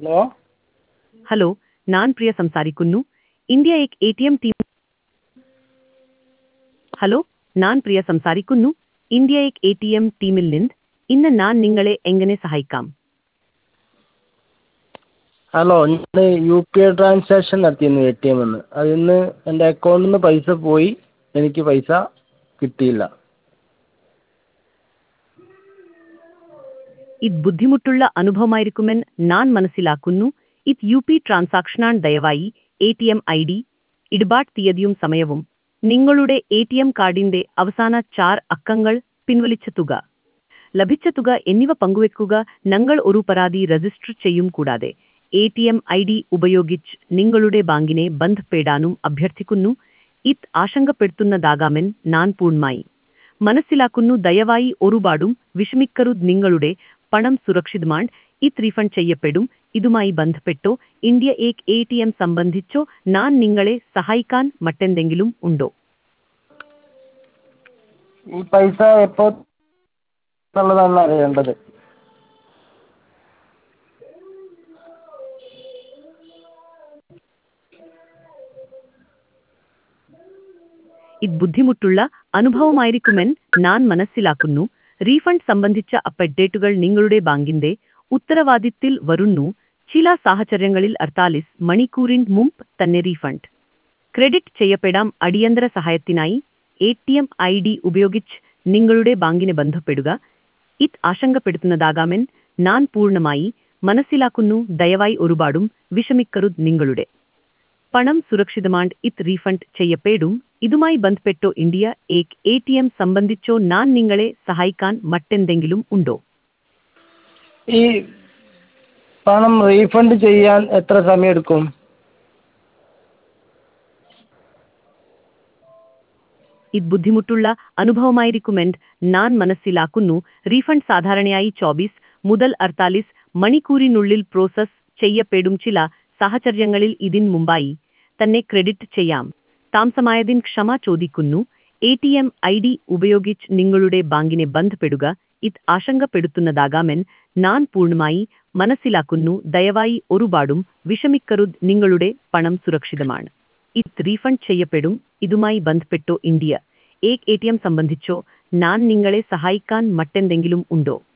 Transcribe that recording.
hello hello ഞാൻ പ്രിയ സംസാരിക്കുന്നു India Ek A T M team hello ഞാൻ പ്രിയ സംസാരിക്കുന്നു India Ek A T M ടീമിൽ നിന്ന് ഇന്ന് ഞാൻ നിങ്ങളെ എങ്ങനെ സഹായിക്കാം ഹലോ ഞാൻ യു പി ഐ ട്രാൻസാക്ഷൻ നടത്തിയിരുന്നു എ ടി എമ്മിൽ നിന്ന് അതിൽ നിന്ന് എൻ്റെ അക്കൗണ്ടിൽ നിന്ന് പൈസ പോയി എനിക്ക് പൈസ കിട്ടിയില്ല ഇത് ബുദ്ധിമുട്ടുള്ള അനുഭവമായിരിക്കുമെന്ന് ഞാൻ മനസ്സിലാക്കുന്നു ഇത് യു പി ട്രാൻസാക്ഷനാണ് ദയവായി A T M I D ഇടപാട് തീയതിയും സമയവും നിങ്ങളുടെ എ ടി എം കാർഡിന്റെ അവസാന ചാർ അക്കങ്ങൾ പിൻവലിച്ച തുക ലഭിച്ച തുക എന്നിവ പങ്കുവെക്കുക ഞങ്ങൾ ഒരു പരാതി രജിസ്റ്റർ ചെയ്യും കൂടാതെ A T M I D ഉപയോഗിച്ച് നിങ്ങളുടെ ബാങ്കിനെ ബന്ധപ്പെടാനും അഭ്യർത്ഥിക്കുന്നു ഇത് ആശങ്കപ്പെടുത്തുന്നതാകാമെന്ന് ഞാൻ പൂർണ്ണമായി മനസ്സിലാക്കുന്നു ദയവായി ഒരുപാടും വിഷമിക്കരുത് നിങ്ങളുടെ പണം സുരക്ഷിതമാണ് ഇത് റീഫണ്ട് ചെയ്യപ്പെടും ഇതുമായി ബന്ധപ്പെട്ടോ India Ek A T M സംബന്ധിച്ചോ ഞാൻ നിങ്ങളെ സഹായിക്കാൻ മറ്റെന്തെങ്കിലും ഉണ്ടോ ഈ പൈസ എപ്പോൾ എന്നുള്ളതാണ് അറിയേണ്ടത് ഇത് ബുദ്ധിമുട്ടുള്ള അനുഭവമായിരിക്കുമെന്ന് ഞാൻ മനസ്സിലാക്കുന്നു റീഫണ്ട് സംബന്ധിച്ച അപ്ഡേറ്റുകൾ നിങ്ങളുടെ ബാങ്കിന്റെ ഉത്തരവാദിത്തിൽ വരുന്നു ചില സാഹചര്യങ്ങളിൽ അർത്താലിസ് മണിക്കൂറിന് മുമ്പ് തന്നെ റീഫണ്ട് ക്രെഡിറ്റ് ചെയ്യപ്പെടാം അടിയന്തര സഹായത്തിനായി A T M I D ഉപയോഗിച്ച് നിങ്ങളുടെ ബാങ്കിനെ ബന്ധപ്പെടുക ഇത് ആശങ്കപ്പെടുത്തുന്നതാകാമെന്ന് ഞാൻ പൂർണ്ണമായി മനസ്സിലാക്കുന്നു ദയവായി ഒരുപാടും വിഷമിക്കരുത് നിങ്ങളുടെ പണം സുരക്ഷിതമാണ് ഇത് റീഫണ്ട് ചെയ്യപ്പെടും ഇതുമായി ബന്ധപ്പെട്ടോ India Ek A T M സംബന്ധിച്ചോ ഞാൻ നിങ്ങളെ സഹായിക്കാൻ മറ്റെന്തെങ്കിലും ഉണ്ടോ ഈ പണം റീഫണ്ട് ചെയ്യാൻ എത്ര സമയമെടുക്കും ഇത് ബുദ്ധിമുട്ടുള്ള അനുഭവമായിരിക്കുമെന്ന് ഞാൻ മനസ്സിലാക്കുന്നു റീഫണ്ട് സാധാരണയായി ചോബീസ് മുതൽ അർത്താലിസ് മണിക്കൂറിനുള്ളിൽ പ്രോസസ് ചെയ്യപ്പെടും ചില സാഹചര്യങ്ങളിൽ ഇതിന് മുമ്പായി തന്നെ ക്രെഡിറ്റ് ചെയ്യാം താമസമായതിന് ക്ഷമ ചോദിക്കുന്നു A T M I D ഉപയോഗിച്ച് നിങ്ങളുടെ ബാങ്കിനെ ബന്ധപ്പെടുക ഇത് ആശങ്കപ്പെടുത്തുന്നതാകാമെന്ന് ഞാൻ പൂർണ്ണമായി മനസ്സിലാക്കുന്നു ദയവായി ഒരുപാടും വിഷമിക്കരുത് നിങ്ങളുടെ പണം സുരക്ഷിതമാണ് ഇത് റീഫണ്ട് ചെയ്യപ്പെടും ഇതുമായി ബന്ധപ്പെട്ടോ India Ek A T M സംബന്ധിച്ചോ ഞാൻ നിങ്ങളെ സഹായിക്കാൻ മറ്റെന്തെങ്കിലും ഉണ്ടോ